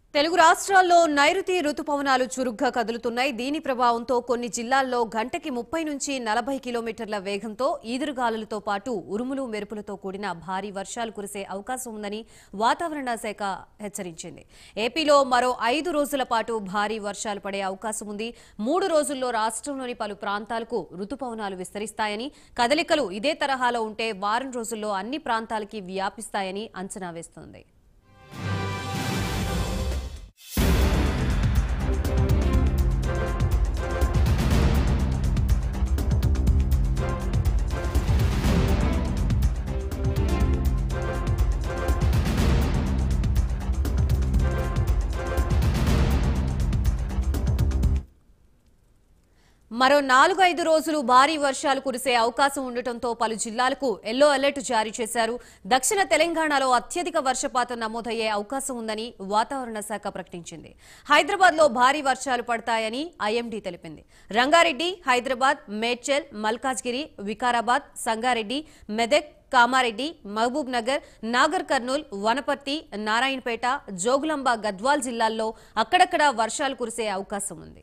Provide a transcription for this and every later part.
తెలుగు రాష్ట్రాల్లో నైరుతి రుతుపవనాలు చురుగ్గా కదులుతున్నాయి దీని ప్రభావంతో కొన్ని జిల్లాల్లో గంటకి ముప్పై నుంచి నలభై కిలోమీటర్ల వేగంతో ఈదురుగాలులతో పాటు ఉరుములు మెరుపులతో కూడిన భారీ వర్షాలు కురిసే అవకాశం ఉందని వాతావరణ శాఖ హెచ్చరించింది ఏపీలో మరో ఐదు రోజుల పాటు భారీ వర్షాలు పడే అవకాశం ఉంది మూడు రోజుల్లో రాష్ట్రంలోని పలు ప్రాంతాలకు రుతుపవనాలు విస్తరిస్తాయని కదలికలు ఇదే తరహాలో ఉంటే వారం రోజుల్లో అన్ని ప్రాంతాలకి వ్యాపిస్తాయని అంచనా వేస్తోంది మరో నాలుగు ఐదు రోజులు భారీ వర్షాలు కురిసే అవకాశం ఉండటంతో పలు జిల్లాలకు ఎల్లో అలర్ట్ జారీ చేశారు దక్షిణ తెలంగాణలో అత్యధిక వర్షపాతం నమోదయ్యే అవకాశం ఉందని వాతావరణ శాఖ ప్రకటించింది హైదరాబాద్ లో భారీ వర్షాలు పడతాయని ఐఎండీ తెలిపింది రంగారెడ్డి హైదరాబాద్ మేడ్చల్ మల్కాజ్గిరి వికారాబాద్ సంగారెడ్డి మెదక్ కామారెడ్డి మహబూబ్ నగర్ నాగర్ కర్నూల్ వనపర్తి నారాయణపేట జోగులాంబ గద్వాల్ జిల్లాల్లో అక్కడక్కడ వర్షాలు కురిసే అవకాశం ఉంది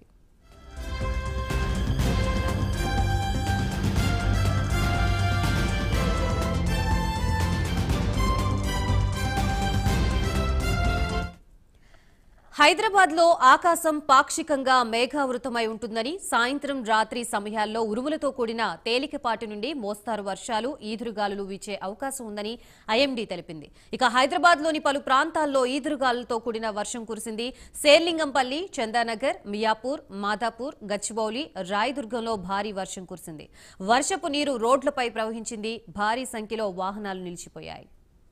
హైదరాబాద్ లో ఆకాశం పాక్షికంగా మేఘావృతమై ఉంటుందని సాయంత్రం రాత్రి సమయాల్లో ఉరుములతో కూడిన తేలికపాటి నుండి మోస్తారు వర్షాలు ఈదురుగాలులు వీచే అవకాశం ఉందని ఐఎండీ తెలిపింది ఇక హైదరాబాద్ లోని పలు ప్రాంతాల్లో ఈదురుగాలులతో కూడిన వర్షం కురిసింది శేర్లింగంపల్లి చందానగర్ మియాపూర్ మాదాపూర్ గచ్చిబౌలి రాయదుర్గంలో భారీ వర్షం కురిసింది వర్షపు నీరు రోడ్లపై ప్రవహించింది భారీ సంఖ్యలో వాహనాలు నిలిచిపోయాయి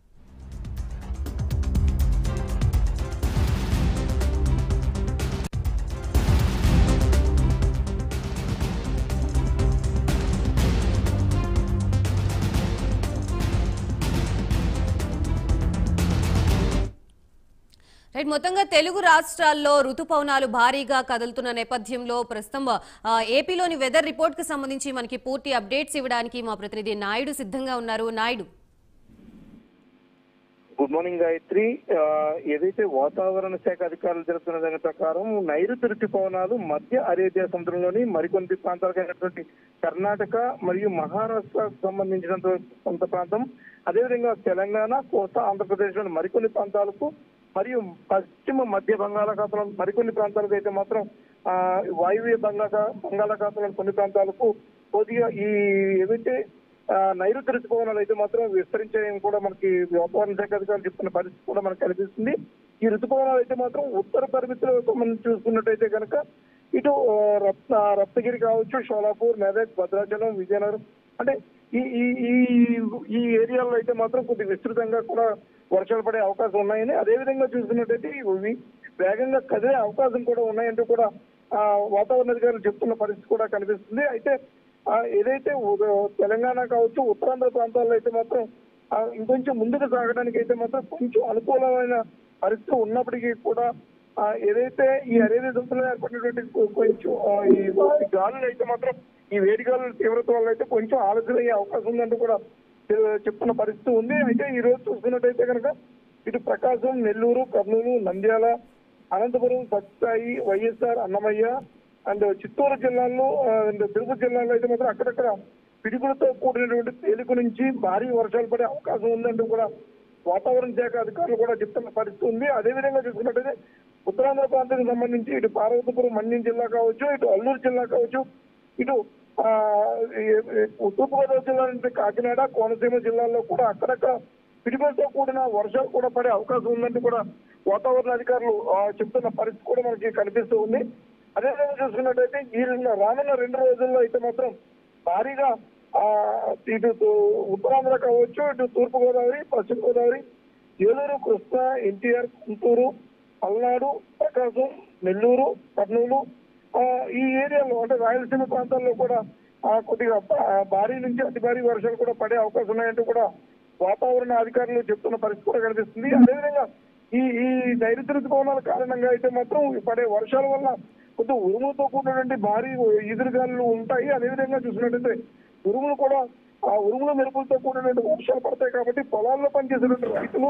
రైట్ మొత్తంగా తెలుగు రాష్ట్రాల్లో రుతుపవనాలు భారీగా కదులుతున్న నేపథ్యంలో ప్రస్తుతం ఆ, ఏపీలోని వెదర్ రిపోర్ట్ కు సంబంధించి మనకి పూర్తి అప్డేట్స్ ఇవ్వడానికి మా ప్రతినిధి నాయుడు సిద్ధంగా ఉన్నారు నాయుడు గుడ్ మార్నింగ్ గాయత్రి ఆ, ఏదైతే వాతావరణ శాఖ అధికారులు తెలుపుతున్న దాని ప్రకారం నైరుతి ఋతుపవనాలు మధ్య అరేబియా సముద్రంలోని మరికొన్ని ప్రాంతాలకు అయినటువంటి కర్ణాటక మరియు మహారాష్ట్రకు సంబంధించినంత కొంత ప్రాంతం అదేవిధంగా తెలంగాణ కోస్తా ఆంధ్రప్రదేశ్ లోని మరికొన్ని ప్రాంతాలకు మరియు పశ్చిమ మధ్య బంగాళాఖాతంలో మరికొన్ని ప్రాంతాలకు అయితే మాత్రం ఆ వాయువ్య బంగాళా బంగాళాఖాతంలోని కొన్ని ప్రాంతాలకు కొద్దిగా ఈ ఏదైతే ఆ, నైరుతి ఋతుపవనాలు అయితే మాత్రం విస్తరించాయని కూడా మనకి వాతావరణ శాఖ అధికారులు చెప్తున్న పరిస్థితి కూడా మనకు కనిపిస్తుంది ఈ ఋతుపవనాలు అయితే మాత్రం ఉత్తర పరిమితిలో మనం చూసుకున్నట్టయితే కనుక ఇటు ఆ, రత్న రత్నగిరి కావచ్చు షోలాపూర్ మెదక్ భద్రాచలం విజయనగరం అంటే ఈ ఈ ఈ ఈ ఏరియాలో అయితే మాత్రం కొద్ది విస్తృతంగా కూడా వర్షాలు పడే అవకాశం ఉన్నాయని అదే విధంగా చూసుకున్నట్టయితే ఇవి వేగంగా కదిలే అవకాశం కూడా ఉన్నాయంటూ కూడా ఆ, వాతావరణ అధికారులు చెప్తున్న పరిస్థితి కూడా కనిపిస్తుంది అయితే ఆ, ఏదైతే ఉ- తెలంగాణ కావచ్చు ఉత్తరాంధ్ర ప్రాంతాల్లో అయితే మాత్రం ఆ, ఇంకొంచెం ముందుకు సాగడానికి అయితే మాత్రం కొంచెం అనుకూలమైన పరిస్థితి ఉన్నప్పటికీ కూడా ఆ, ఏదైతే ఈ అరేబియా సముద్రంలో ఏర్పడినటువంటి కొ- కొంచెం ఆ, ఈ ఈ గాలులు అయితే మాత్రం ఈ వేడి గాలుల తీవ్రత వల్ల అయితే కొంచెం ఆలస్యం అయ్యే అవకాశం ఉందంటూ కూడా తె- చెప్తున్న పరిస్థితి ఉంది అయితే ఈ రోజు చూసుకున్నట్టయితే కనుక ఇటు ప్రకాశం నెల్లూరు కర్నూలు నంద్యాల అనంతపురం సత్సాయి వైఎస్ఆర్ అన్నమయ్య అండ్ చిత్తూరు జిల్లాల్లో ఆ, అండ్ తిరుపతి జిల్లాలో అయితే మాత్రం అక్కడక్కడ పిడుగులతో కూడినటువంటి తేలిక నుంచి భారీ వర్షాలు పడే అవకాశం ఉందంటూ కూడా వాతావరణ శాఖ అధికారులు కూడా చెప్తున్న పరిస్థితి ఉంది అదేవిధంగా చూసుకున్నట్టయితే ఉత్తరాంధ్ర ప్రాంతానికి సంబంధించి ఇటు పార్వతీపురం మన్యం జిల్లా కావచ్చు ఇటు అల్లూరు జిల్లా కావచ్చు ఇటు ఆ, ఈ- ఈ తూర్పుగోదావరి జిల్లా నుంచి కాకినాడ కోనసీమ జిల్లాల్లో కూడా అక్కడక్కడ పిడుగులతో కూడిన వర్షాలు కూడా పడే అవకాశం ఉందంటూ కూడా వాతావరణ అధికారులు ఆ, చెప్తున్న పరిస్థితి కూడా మనకి కనిపిస్తూ ఉంది అదేవిధంగా చూసుకున్నట్టయితే ఈ రెండు- రానున్న రెండు రోజుల్లో అయితే మాత్రం భారీగా ఆ, ఇటు తూ- ఉత్తరాంధ్ర కావచ్చు ఇటు తూర్పు గోదావరి పశ్చిమ గోదావరి ఏలూరు కృష్ణా ఎన్టీఆర్ గుంటూరు పల్నాడు ప్రకాశం నెల్లూరు కర్నూలు ఆ, ఈ ఏరియాలో అంటే రాయలసీమ ప్రాంతాల్లో కూడా ఆ, కొద్దిగా భా- భారీ నుంచి అతి భారీ వర్షాలు కూడా పడే అవకాశం ఉన్నాయంటూ కూడా వాతావరణ అధికారులు చెప్తున్న పరిస్థితి కూడా కనిపిస్తుంది అదేవిధంగా ఈ ఈ నైరుతి ఋతుపవనాల కారణంగా అయితే మాత్రం ఈ పడే వర్షాల వల్ల కొద్దిగా ఉరుములతో కూడినటువంటి భారీ ఈదురుగాలు ఉంటాయి అదేవిధంగా చూసినట్టయితే ఉరుములు కూడా ఆ ఉరుముల మెరుపులతో కూడినటువంటి వర్షాలు పడతాయి కాబట్టి పొలాల్లో పనిచేసినటువంటి రైతులు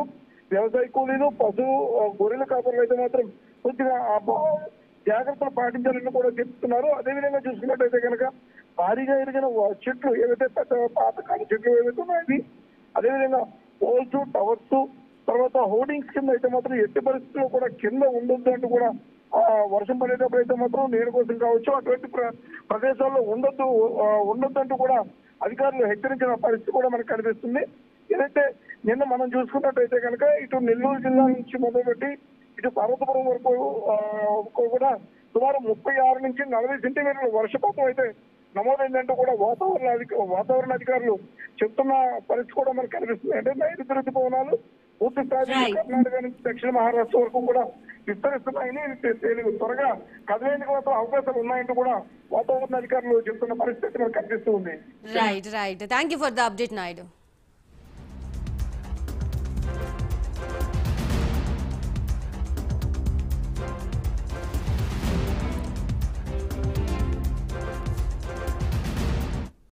వ్యవసాయ కూలీలు పశు ఆ, గొర్రెల కాపర్లు అయితే మాత్రం కొద్దిగా ఆ బా- జాగ్రత్తలు పాటించాలని కూడా చెప్తున్నారు అదేవిధంగా చూసుకున్నట్టయితే కనుక భారీగా ఎరిగిన వ- చెట్లు ఏవైతే పెద్ద పాతకాల చెట్లు ఏవైతే ఉన్నాయో అదేవిధంగా పోల్స్ టవర్స్ తర్వాత హోర్డింగ్స్ కింద అయితే మాత్రం ఎట్టి పరిస్థితుల్లో కూడా కింద ఉండొద్దు అంటూ కూడా ఆ, వర్షం పడేటప్పుడు అయితే మాత్రం నీరు కోసం కావచ్చు అటువంటి ప్ర- ప్రదేశాల్లో ఉండొద్దు ఆ, ఉండొద్దు అంటూ కూడా అధికారులు హెచ్చరించిన పరిస్థితి కూడా మనకు కనిపిస్తుంది ఏదైతే నిన్న మనం చూసుకున్నట్టయితే కనుక ఇటు నెల్లూరు జిల్లా నుంచి మొదలుపెట్టి ఇటు పర్వతపురం వరకు ఆ, కూడా సుమారు ముప్పై ఆరు నుంచి నలభై సెంటీమీటర్ల వర్షపాతం అయితే నమోదైందంటూ కూడా వాతావరణ అధిక వాతావరణ అధికారులు చెప్తున్న పరిస్థితి కూడా మనకు కనిపిస్తుంది అంటే నైరుతి ఋతుపవనాలు పూర్తి స్థాయిలో Right. కర్ణాటక నుంచి దక్షిణ మహారాష్ట్ర వరకు కూడా విస్తరిస్తున్నాయని తె- తెలియదు త్వరగా కదిలేందుకు మాత్రం అవకాశాలు ఉన్నాయంటూ కూడా వాతావరణ అధికారులు చెప్తున్న పరిస్థితి మనకు కనిపిస్తూ ఉంది right right thank you for the update Naidu